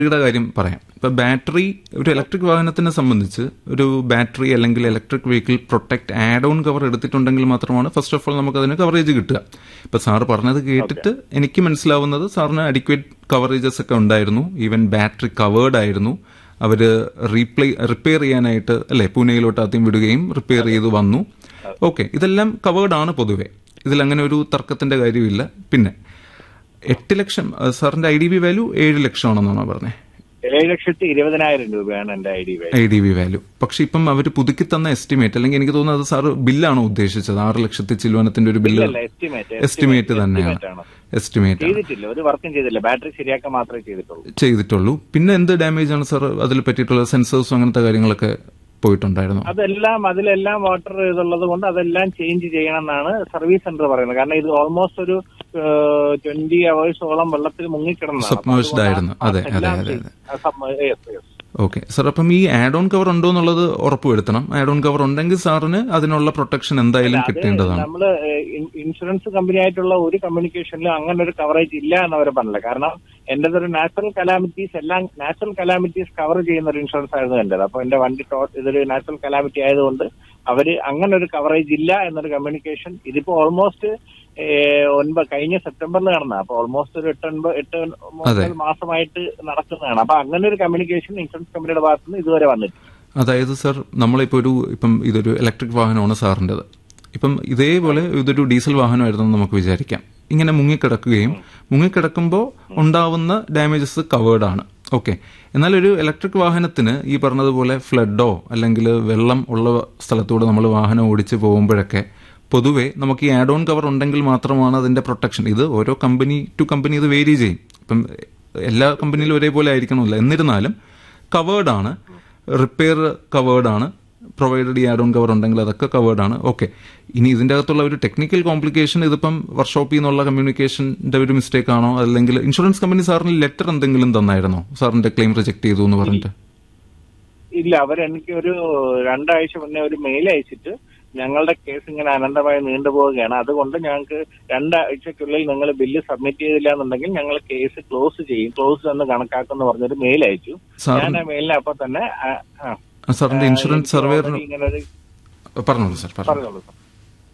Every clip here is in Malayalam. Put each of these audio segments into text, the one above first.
ബാറ്ററിയുടെ കാര്യം പറയാം ഇപ്പൊ ബാറ്ററി ഒരു ഇലക്ട്രിക് വാഹനത്തിനെ സംബന്ധിച്ച് ഒരു ബാറ്ററി അല്ലെങ്കിൽ electric vehicle protect add on cover എടുത്തിട്ടുണ്ടെങ്കിൽ മാത്രമാണ് ഫസ്റ്റ് ഓഫ് ഓൾ നമുക്ക് അതിന് കവറേജ് കിട്ടുക ഇപ്പൊ സാർ പറഞ്ഞത് കേട്ടിട്ട് എനിക്ക് മനസ്സിലാവുന്നത് സാറിന് അഡിക്വേറ്റ് കവറേജസ് ഒക്കെ ഉണ്ടായിരുന്നു ഈവൻ ബാറ്ററി കവേർഡ് ആയിരുന്നു അവര് റീപ്ലേ റിപ്പയർ ചെയ്യാനായിട്ട് അല്ലെ പൂനെയിലോട്ട് ആദ്യം വിടുകയും റിപ്പയർ ചെയ്ത് വന്നു ഓക്കെ ഇതെല്ലാം കവേർഡ് ആണ് പൊതുവെ ഇതിലങ്ങനെ ഒരു തർക്കത്തിന്റെ കാര്യമില്ല പിന്നെ എട്ട് ലക്ഷം അഹ് സാറിന്റെ ഐ ഡി ബി വാല്യൂ ഏഴ് ലക്ഷമാണെന്നാണോ പറഞ്ഞത് ഏഴ് ലക്ഷത്തി ഇരുപതിനായിരം രൂപയാണ് എന്റെ I D I D B value പക്ഷെ ഇപ്പം അവർ പുതുക്കി തന്ന എസ്റ്റിമേറ്റ് അല്ലെങ്കിൽ എനിക്ക് തോന്നുന്നത് അത് സാറ് ബില്ലാണോ ഉദ്ദേശിച്ചത് ആറ് ലക്ഷത്തി ചില്ലുവനത്തിന്റെ ഒരു ബില്ല് എസ്റ്റിമേറ്റ് എസ്റ്റിമേറ്റ് തന്നെയാണ് എസ്റ്റിമേറ്റ് ചെയ്തിട്ടില്ല ഒരു വർക്കും ചെയ്തില്ല ബാറ്ററി ശരിയാക്കാൻ മാത്രമേ ചെയ്തിട്ടുള്ളൂ ചെയ്തിട്ടുള്ളൂ പിന്നെ എന്ത് ഡാമേജ് ആണ് സാർ അതിൽ പറ്റിയിട്ടുള്ള സെൻസേഴ്സും അങ്ങനത്തെ കാര്യങ്ങളൊക്കെ പോയിട്ടുണ്ടായിരുന്നു അതെല്ലാം അതിലെല്ലാം വാട്ടർ ഇതുള്ളത് കൊണ്ട് അതെല്ലാം ചേഞ്ച് ചെയ്യണം എന്നാണ് സർവീസ് സെന്റർ പറയുന്നത് കാരണം ഇത് ഓൾമോസ്റ്റ് ഒരു ട്വന്റി അവേഴ്സോളം വെള്ളത്തിൽ മുങ്ങിക്കിടന്നതാണ് അപ്പൊ Submerged അതുകൊണ്ട് ആയിരുന്നു. അതെ, ആ, എല്ലാം അതെ, അതെ, ചെയ്ത്- ആ, submer- yes, yes. Okay sir അപ്പം ഈ ആഡ് ഓൺ കവർ ഉണ്ടോ എന്നുള്ളത് ഉറപ്പുവരുത്തണം ആഡ് ഓൺ കവർ ഉണ്ടെങ്കിൽ സാറിന് അതിനുള്ള പ്രൊട്ടക്ഷൻ എന്തായാലും കിട്ടേണ്ടതാണ് നമ്മള് ഇൻ- ഇൻഷുറൻസ് കമ്പനി ആയിട്ടുള്ള ഒരു കമ്മ്യൂണിക്കേഷനിലും അങ്ങനെ ഒരു കവറേജ് ഇല്ല എന്ന് അവർ പറഞ്ഞില്ല കാരണം എന്റേത് ഒരു നാച്ചുറൽ കലാമിറ്റീസ് എല്ലാം നാച്ചുറൽ കലാമിറ്റീസ് കവർ ചെയ്യുന്ന ഒരു ഇൻഷുറൻസ് ആയിരുന്നു എന്റേത് അപ്പൊ എന്റെ വണ്ടി ടോ ഇതൊരു നാച്ചുറൽ കലാമിറ്റി ആയതുകൊണ്ട് അവര് അങ്ങനെ ഒരു കവറേജ് ഇല്ല എന്നൊരു കമ്മ്യൂണിക്കേഷൻ ഇതിപ്പോ ഓൾമോസ്റ്റ് ഒൻപത് കഴിഞ്ഞ സെപ്റ്റംബറിൽ നടന്ന അപ്പൊ ഓൾമോസ്റ്റ് ഒരു എട്ട് ഒൻപത് എട്ട് ഒൻപത് മാസമായിട്ട് നടക്കുന്നതാണ് അപ്പൊ അങ്ങനെ ഒരു കമ്മ്യൂണിക്കേഷൻ ഇൻഷുറൻസ് കമ്പനിയുടെ ഭാഗത്തുനിന്ന് ഇതുവരെ വന്നിട്ടില്ല അതായത് സർ നമ്മളിപ്പോൾ ഒരു ഇപ്പം ഇതൊരു ഇലക്ട്രിക് വാഹനമാണ് സാറിൻ്റെത് ഇപ്പം ഇതേപോലെ ഇതൊരു ഡീസൽ വാഹനമായിരുന്നു എന്ന് നമുക്ക് വിചാരിക്കാം ഇങ്ങനെ മുങ്ങിക്കിടക്കുകയും മുങ്ങിക്കിടക്കുമ്പോൾ ഉണ്ടാവുന്ന ഡാമേജസ് കവേർഡ് ആണ് ഓക്കെ എന്നാൽ ഒരു ഇലക്ട്രിക് വാഹനത്തിന് ഈ പറഞ്ഞതുപോലെ ഫ്ലഡോ അല്ലെങ്കിൽ വെള്ളം ഉള്ള സ്ഥലത്തൂടെ നമ്മൾ വാഹനം ഓടിച്ച് പോകുമ്പോഴൊക്കെ പൊതുവെ നമുക്ക് ഈ ആഡ് ഓൺ കവർ ഉണ്ടെങ്കിൽ മാത്രമാണ് അതിന്റെ പ്രൊട്ടക്ഷൻ ഇത് ഓരോ കമ്പനി ടു കമ്പനി ഇത് വേരി ചെയ്യും ഇപ്പം എല്ലാ കമ്പനിയിലും ഒരേപോലെ ആയിരിക്കണമല്ലോ എന്നിരുന്നാലും കവേർഡ് ആണ് റിപ്പയർ കവേർഡ് ആണ് പ്രൊവൈഡഡ് ഈ ആഡ് ഓൺ കവർ ഉണ്ടെങ്കിൽ അതൊക്കെ കവേർഡ് ആണ് ഓക്കെ ഇനി ഇതിന്റെ അകത്തുള്ള ഒരു ടെക്നിക്കൽ കോംപ്ലിക്കേഷൻ ഇതിപ്പം വർക്ക്ഷോപ്പിൽ നിന്നുള്ള കമ്മ്യൂണിക്കേഷന്റെ ഒരു മിസ്റ്റേക്ക് ആണോ അല്ലെങ്കിൽ ഇൻഷുറൻസ് കമ്പനി സാറിന് ലെറ്റർ എന്തെങ്കിലും തന്നായിരുന്നോ സാറിന്റെ ക്ലെയിം റിജക്ട് ചെയ്തു എന്ന് പറഞ്ഞിട്ട് ഇല്ല അവരെനിക്ക് ഒരു രണ്ടാഴ്ച മുന്നേ ഒരു മെയിൽ അയച്ചിട്ട് ഞങ്ങളുടെ കേസ് ഇങ്ങനെ അനന്തമായി നീണ്ടുപോവുകയാണ് അതുകൊണ്ട് ഞങ്ങൾക്ക് രണ്ടാഴ്ചക്കുള്ളിൽ നിങ്ങൾ ബില്ല് സബ്മിറ്റ് ചെയ്തില്ല എന്നുണ്ടെങ്കിൽ ഞങ്ങൾ കേസ് ക്ലോസ് ചെയ്യും ക്ലോസ് എന്ന് കണക്കാക്കുമെന്ന് പറഞ്ഞൊരു മെയിൽ അയച്ചു സാർ ഞാൻ ആ മെയിലിനെ അപ്പൊ തന്നെ ആ, ആ, സാറിന്റെ ഇൻഷുറൻസ് സർവേയർ already ഇങ്ങനെ ഒരു പറഞ്ഞോളൂ സാർ പറഞ്ഞു പറഞ്ഞോളൂ സർ.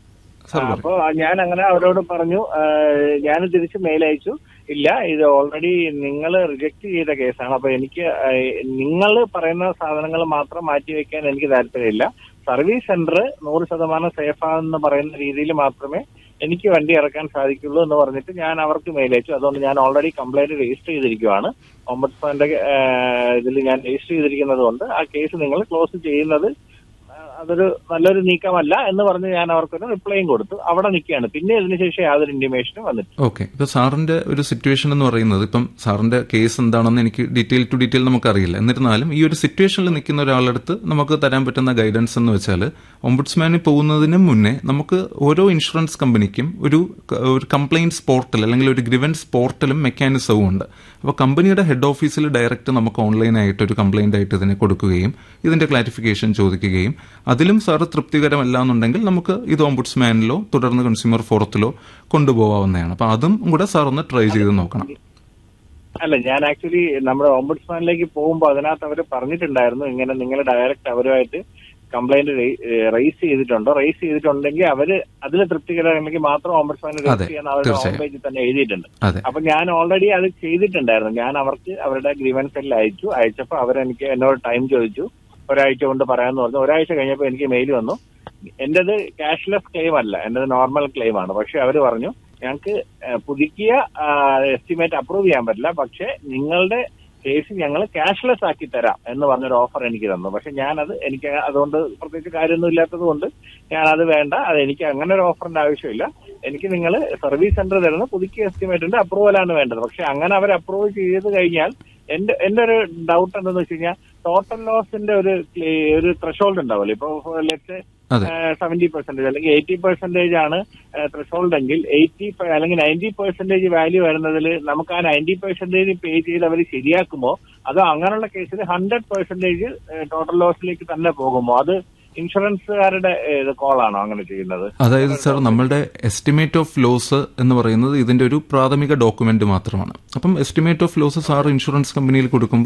സാർ ആ, അപ്പൊ ഞാൻ അങ്ങനെ അവരോട് പറഞ്ഞു ഞാൻ തിരിച്ച് മെയിൽ അയച്ചു ഇല്ല ഇത് ഓൾറെഡി നിങ്ങൾ റിജക്ട് ചെയ്ത കേസാണ് അപ്പൊ എനിക്ക് നിങ്ങൾ പറയുന്ന സാധനങ്ങൾ മാത്രം മാറ്റിവെക്കാൻ എനിക്ക് താല്പര്യമില്ല സർവീസ് സെന്റർ നൂറ് ശതമാനം സേഫാണെന്ന് പറയുന്ന രീതിയിൽ മാത്രമേ എനിക്ക് വണ്ടി ഇറക്കാൻ സാധിക്കുള്ളൂ എന്ന് പറഞ്ഞിട്ട് ഞാൻ അവർക്ക് മെയിൽ അയച്ചു അതുകൊണ്ട് ഞാൻ ഓൾറെഡി കംപ്ലൈന്റ് രജിസ്റ്റർ ചെയ്തിരിക്കുവാണ് ഓംബഡ്സ്മാന്റെ ഇതിൽ ഞാൻ രജിസ്റ്റർ ചെയ്തിരിക്കുന്നത് കൊണ്ട് ആ കേസ് നിങ്ങൾ ക്ലോസ് ചെയ്യുന്നത് ആ, അതൊരു നല്ലൊരു നീക്കമല്ല എന്ന് പറഞ്ഞ് ഞാൻ അവർക്കൊരു റിപ്ലൈയും കൊടുത്തു അവിടെ നിൽക്കുകയാണ് പിന്നെ ഇതിനുശേഷം യാതൊരു ഇന്റിമേഷനും വന്നിട്ടില്ല ഓക്കെ ഇപ്പൊ സാറിന്റെ ഒരു സിറ്റുവേഷൻ എന്ന് പറയുന്നത് ഇപ്പം സാറിന്റെ കേസ് എന്താണെന്ന് എനിക്ക് ഡീറ്റെയിൽ ടു ഡീറ്റെയിൽ നമുക്കറിയില്ല എന്നിരുന്നാലും ഈ ഒരു സിറ്റുവേഷനിൽ നിൽക്കുന്ന ഒരാളടുത്ത് നമുക്ക് തരാൻ പറ്റുന്ന ഗൈഡൻസ് എന്ന് വെച്ചാൽ ഒംബുഡ്സ്മാനിൽ പോകുന്നതിന് മുന്നേ നമുക്ക് ഓരോ ഇൻഷുറൻസ് കമ്പനിക്കും ഒരു ക- ഒരു കംപ്ലയിൻസ് പോർട്ടൽ അല്ലെങ്കിൽ ഒരു ഗ്രിവൻസ് പോർട്ടലും മെക്കാനിസവും ഉണ്ട് അപ്പോൾ കമ്പനിയുടെ ഹെഡ് ഓഫീസിൽ ഡയറക്റ്റ് നമുക്ക് ഓൺലൈനായിട്ട് ഒരു കംപ്ലയിന്റ് ആയിട്ട് ഇതിനെ കൊടുക്കുകയും ഇതിന്റെ ക്ലാരിഫിക്കേഷൻ ചോദിക്കുകയും അതിലും സാർ തൃപ്തികരമല്ല എന്നുണ്ടെങ്കിൽ നമുക്ക് ഇത് ഓംബുഡ്സ്മാനിലോ തുടർന്ന് കൺസ്യൂമർ ഫോറത്തിലോ കൊണ്ടുപോകാവുന്നതാണ് അപ്പൊ അതും കൂടെ സാർ ഒന്ന് ട്രൈ ചെയ്ത് നോക്കണം അല്ല ഞാൻ ആക്ച്വലി നമ്മുടെ ഓംബുഡ്സ്മാനിലേക്ക് പോകുമ്പോൾ അതിനകത്ത് അവർ പറഞ്ഞിട്ടുണ്ടായിരുന്നു ഇങ്ങനെ നിങ്ങൾ ഡയറക്റ്റ് അവരുമായിട്ട് കംപ്ലൈന്റ് റൈസ് ചെയ്തിട്ടുണ്ടോ റൈസ് ചെയ്തിട്ടുണ്ടെങ്കിൽ അവര് അതിൽ തൃപ്തികരമെങ്കിൽ മാത്രം ഓംബുഡ്സ്മാൻ അതെ, രജിസ്റ്റർ ചെയ്യാൻ അവരുടെ ഹോം തീർച്ചയായും. പേജിൽ തന്നെ എഴുതിയിട്ടുണ്ട് അതെ അപ്പൊ ഞാൻ ഓൾറെഡി അത് ചെയ്തിട്ടുണ്ടായിരുന്നു ഞാൻ അവർക്ക് അവരുടെ ഗ്രീവൻസ് എല്ലാം അയച്ചു അയച്ചപ്പോൾ അവരെനിക്ക് എന്നോട് ടൈം ചോദിച്ചു ഒരാഴ്ച കൊണ്ട് പറയാമെന്ന് പറഞ്ഞു ഒരാഴ്ച കഴിഞ്ഞപ്പോൾ എനിക്ക് മെയിൽ വന്നു എന്റേത് ക്യാഷ്ലെസ് ക്ലെയിം അല്ല എന്റേത് നോർമൽ ക്ലെയിം ആണ് പക്ഷെ അവർ പറഞ്ഞു ഞങ്ങൾക്ക് ഏഹ്, പുതുക്കിയ എസ്റ്റിമേറ്റ് അപ്രൂവ് ചെയ്യാൻ പറ്റില്ല പക്ഷെ നിങ്ങളുടെ കേസ് ഞങ്ങൾ ക്യാഷ്ലെസ് ആക്കി തരാം എന്ന് പറഞ്ഞൊരു ഓഫർ എനിക്ക് തന്നു പക്ഷെ ഞാനത് എനിക്ക് അതുകൊണ്ട് പ്രത്യേകിച്ച് കാര്യമൊന്നും ഇല്ലാത്തത് കൊണ്ട് ഞാനത് വേണ്ട അത് എനിക്ക് അങ്ങനെ ഒരു ഓഫറിന്റെ ആവശ്യമില്ല എനിക്ക് നിങ്ങൾ സർവീസ് സെന്റർ തരുന്ന പുതുക്കിയ എസ്റ്റിമേറ്റിന്റെ അപ്രൂവലാണ് വേണ്ടത് പക്ഷെ അങ്ങനെ അവർ അപ്രൂവ് ചെയ്ത് കഴിഞ്ഞാൽ എന്റെ എന്റെ ഒരു ഡൗട്ട് എന്താണെന്ന് വെച്ച് കഴിഞ്ഞാൽ ടോട്ടൽ ലോസിന്റെ ഒരു ക്ലേ- ഒരു ത്രഷോൾഡ് ഉണ്ടാവുമല്ലോ ഇപ്പൊ ലെറ്റ് അതെ സെവന്റി പെർസെന്റേജ് അല്ലെങ്കിൽ എയ്റ്റി പെർസെന്റേജ് ആണ് ത്രഷോൾഡ് എങ്കിൽ എയ്റ്റി അല്ലെങ്കിൽ നയൻറ്റി പെർസെന്റേജ് വാല്യൂ വരുന്നതിൽ നമുക്ക് ആ നയൻറ്റി പെർസെന്റേജ് പേ ചെയ്ത് അവർ ശരിയാക്കുമോ അതോ അങ്ങനെയുള്ള കേസിൽ ഹൺഡ്രഡ് പെർസെന്റേജ് ടോട്ടൽ ലോസിലേക്ക് തന്നെ പോകുമോ അത് ഇൻഷുറൻസുകാരുടെ ഇത് കോളാണോ അങ്ങനെ ചെയ്യുന്നത് അതായത് സാർ നമ്മളുടെ എസ്റ്റിമേറ്റ് ഓഫ് ലോസ് എന്ന് പറയുന്നത് ഇതിന്റെ ഒരു പ്രാഥമിക ഡോക്യുമെന്റ് മാത്രമാണ് അപ്പം estimate of loss sir insurance കമ്പനിയിൽ കൊടുക്കുമ്പോൾ